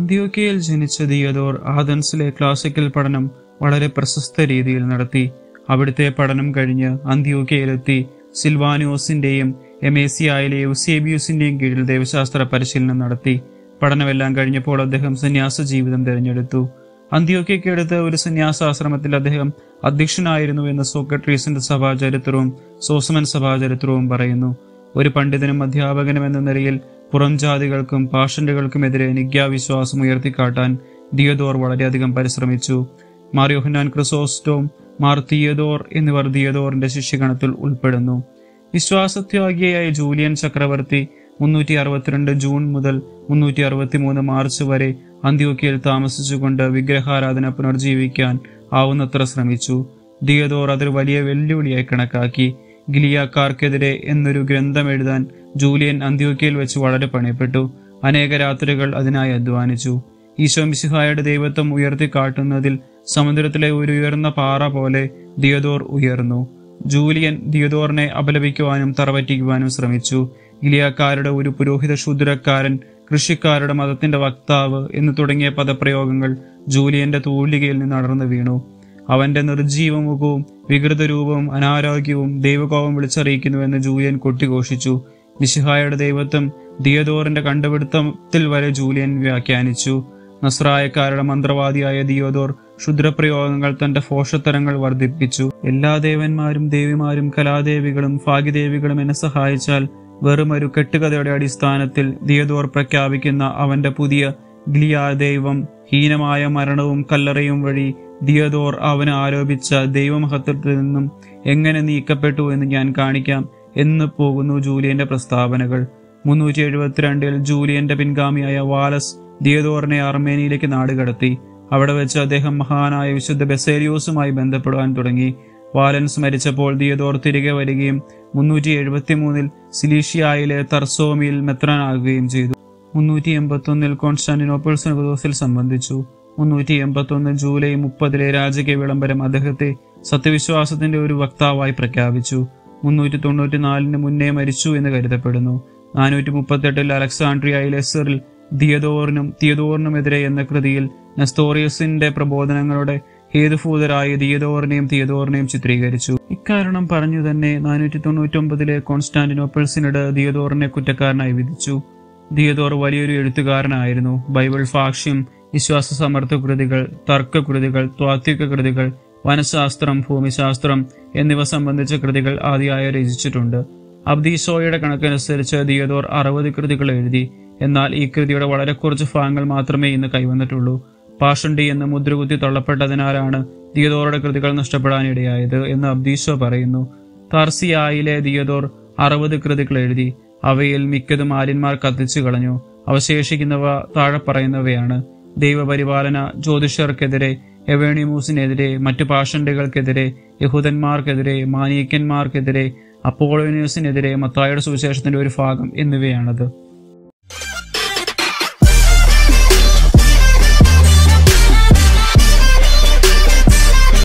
അന്ത്യോക്കയിൽ ജനിച്ച ദിയദോർ ആഥൻസിലെ ക്ലാസിക്കൽ പഠനം വളരെ പ്രശസ്ത രീതിയിൽ നടത്തി അവിടുത്തെ പഠനം കഴിഞ്ഞ് അന്ത്യോക്കയിലെത്തി സിൽവാനിയോസിന്റെയും എമേസിയായിലെ യുസേബിയൂസിന്റെയും കീഴിൽ ദൈവശാസ്ത്ര പരിശീലനം നടത്തി പഠനമെല്ലാം കഴിഞ്ഞപ്പോൾ അദ്ദേഹം സന്യാസ ജീവിതം തിരഞ്ഞെടുത്തു അന്ത്യോക്കയ്ക്കടുത്ത് ഒരു സന്യാസാശ്രമത്തിൽ അദ്ദേഹം അധ്യക്ഷനായിരുന്നു എന്ന് സോക്രട്ടീസിന്റെ സഭാചരിത്രവും സോസമൻ സഭാചരിത്രവും പറയുന്നു ഒരു പണ്ഡിതനും അധ്യാപകനും എന്ന നിലയിൽ പുറം ജാതികൾക്കും പാഷന്റുകൾക്കുമെതിരെ നിഗ്യാവിശ്വാസം ഉയർത്തിക്കാട്ടാൻ ദിയദോർ വളരെയധികം പരിശ്രമിച്ചു മാർ യോഹന്നാൻ ക്രിസോസ്റ്റോം മാർ തിയദോർ എന്നിവർ ദിയദോറിന്റെ ശിഷ്യഗണത്തിൽ ഉൾപ്പെടുന്നു വിശ്വാസത്യാഗിയായ ജൂലിയൻ ചക്രവർത്തി മുന്നൂറ്റി അറുപത്തിരണ്ട് ജൂൺ മുതൽ മുന്നൂറ്റി അറുപത്തിമൂന്ന് മാർച്ച് വരെ അന്ത്യോക്കിയയിൽ താമസിച്ചുകൊണ്ട് വിഗ്രഹാരാധന പുനർജീവിക്കാൻ ആവുന്നത്ര ശ്രമിച്ചു ദിയദോർ അതൊരു വലിയ വെല്ലുവിളിയായി കണക്കാക്കി ഗിലിയാക്കാർക്കെതിരെ എന്നൊരു ഗ്രന്ഥം എഴുതാൻ ജൂലിയൻ അന്ത്യോക്കിയയിൽ വെച്ച് വളരെ പണിപ്പെട്ടു അനേക രാത്രികൾ അതിനായി അധ്വാനിച്ചു ഈശോ മിശിഹായുടെ ദൈവത്വം ഉയർത്തിക്കാട്ടുന്നതിൽ സമുദ്രത്തിലെ ഒരു ഉയർന്ന പാറ പോലെ ദിയദോർ ഉയർന്നു ജൂലിയൻ ദിയദോറിനെ അപലപിക്കുവാനും തറവറ്റിക്കുവാനും ശ്രമിച്ചു ഗിലിയാക്കാരുടെ ഒരു പുരോഹിത ശൂദ്രക്കാരൻ കൃഷിക്കാരുടെ മതത്തിന്റെ വക്താവ് എന്ന് തുടങ്ങിയ പദപ്രയോഗങ്ങൾ ജൂലിയന്റെ തൂലികയിൽ നിന്ന് അടർന്നു വീണു അവന്റെ നിർജീവ മുഖവും വികൃത രൂപവും അനാരോഗ്യവും ദൈവകോപം വിളിച്ചറിയിക്കുന്നുവെന്ന് ജൂലിയൻ കൊട്ടിഘോഷിച്ചു മിശിഹായുടെ ദൈവത്വം ദിയദോറിന്റെ കണ്ടുപിടുത്തത്തിൽ വരെ ജൂലിയൻ വ്യാഖ്യാനിച്ചു നസ്രായക്കാരുടെ മന്ത്രവാദിയായ ദിയോദോർ ക്ഷുദ്രപ്രയോഗങ്ങൾ തന്റെ ഫോഷത്തരങ്ങൾ വർദ്ധിപ്പിച്ചു എല്ലാ ദേവന്മാരും ദേവിമാരും കലാദേവികളും ഭാഗ്യദേവികളും എന്നെ സഹായിച്ചാൽ വെറും ഒരു കെട്ടുകഥയുടെ അടിസ്ഥാനത്തിൽ ദിയദോർ പ്രഖ്യാപിക്കുന്ന അവന്റെ പുതിയ ഗ്ലിയാ ദൈവം ഹീനമായ മരണവും കല്ലറയും വഴി ദിയദോർ അവന് ആരോപിച്ച ദൈവമഹത്വത്തിൽ നിന്നും എങ്ങനെ നീക്കപ്പെട്ടു എന്ന് ഞാൻ കാണിക്കാം എന്ന് പോകുന്നു ജൂലിയന്റെ പ്രസ്താവനകൾ മുന്നൂറ്റി എഴുപത്തിരണ്ടിൽ ജൂലിയന്റെ പിൻഗാമിയായ വാലസ് ദിയദോറിനെ അർമേനിയയിലേക്ക് നാടുകടത്തി അവിടെ വെച്ച് അദ്ദേഹം മഹാനായ വിശുദ്ധ ബെസേരിയോസുമായി ബന്ധപ്പെടുവാൻ തുടങ്ങി വാലൻസ് മരിച്ചപ്പോൾ ദിയദോർ തിരികെ വരികയും മുന്നൂറ്റി എഴുപത്തി മൂന്നിൽ സിലീഷിയായിലെ തർസോമിയിൽ മെത്രാനാകുകയും ചെയ്തു മുന്നൂറ്റി എൺപത്തൊന്നിൽ കോൺസ്റ്റാന്റിനോപ്പിൾ സിനോദോസിൽ സംബന്ധിച്ചു മുന്നൂറ്റി എൺപത്തൊന്ന് ജൂലൈ മുപ്പതിലെ രാജകീയ വിളംബരം അദ്ദേഹത്തെ സത്യവിശ്വാസത്തിന്റെ ഒരു വക്താവായി പ്രഖ്യാപിച്ചു മുന്നൂറ്റി തൊണ്ണൂറ്റി നാലിന് മുന്നേ മരിച്ചു എന്ന് കരുതപ്പെടുന്നു നാനൂറ്റി മുപ്പത്തെട്ടിൽ അലക്സാണ്ട്രിയയിലെ സിറിൽ ദിയദോറിനും തിയദോറിനുമെതിരെ എന്ന കൃതിയിൽ നെസ്തോറിയസിന്റെ പ്രബോധനങ്ങളുടെ ഹേതുഭൂതരായ ദിയദോറിനെയും തിയദോറിനെയും ചിത്രീകരിച്ചു ഇക്കാരണം പറഞ്ഞു തന്നെ നാനൂറ്റി തൊണ്ണൂറ്റി ഒമ്പതിലെ കോൺസ്റ്റാന്റിനോപ്പിൾ സിനഡ് ദിയദോറിനെ കുറ്റക്കാരനായി വിധിച്ചു ദിയദോർ വലിയൊരു എഴുത്തുകാരനായിരുന്നു ബൈബിൾ ഭാഷ്യം വിശ്വാസ സമർത്ഥ കൃതികൾ തർക്കകൃതികൾ ത്വാത്വിക കൃതികൾ വനശാസ്ത്രം ഭൂമിശാസ്ത്രം എന്നിവ സംബന്ധിച്ച കൃതികൾ ആദ്യമായി രചിച്ചിട്ടുണ്ട് അബ്ദീസോയുടെ കണക്കനുസരിച്ച് ദിയദോർ അറുപത് കൃതികൾ എഴുതി എന്നാൽ ഈ കൃതിയുടെ വളരെ കുറച്ച് ഭാഗങ്ങൾ മാത്രമേ ഇന്ന് കൈവന്നിട്ടുള്ളൂ പാഷണ്ടി എന്ന് മുദ്രകുത്തി തള്ളപ്പെട്ടതിനാലാണ് ദിയദോറുടെ കൃതികൾ നഷ്ടപ്പെടാനിടയായത് എന്ന് അബ്ദീസോ പറയുന്നു താർസിയായിലെ ദിയദോർ അറുപത് കൃതികൾ എഴുതി അവയിൽ മിക്കതും ആര്യന്മാർ കത്തിച്ചു കളഞ്ഞു അവശേഷിക്കുന്നവ താഴെ പറയുന്നവയാണ് ദൈവപരിപാലന ജ്യോതിഷർക്കെതിരെ എവേണിമൂസിനെതിരെ മറ്റു പാഷണ്ടികൾക്കെതിരെ യഹൂദന്മാർക്കെതിരെ മാനീക്കന്മാർക്കെതിരെ അപ്പോളോനിയസിനെതിരെ മത്തായുടെ സുവിശേഷത്തിന്റെ ഒരു ഭാഗം എന്നിവയാണത്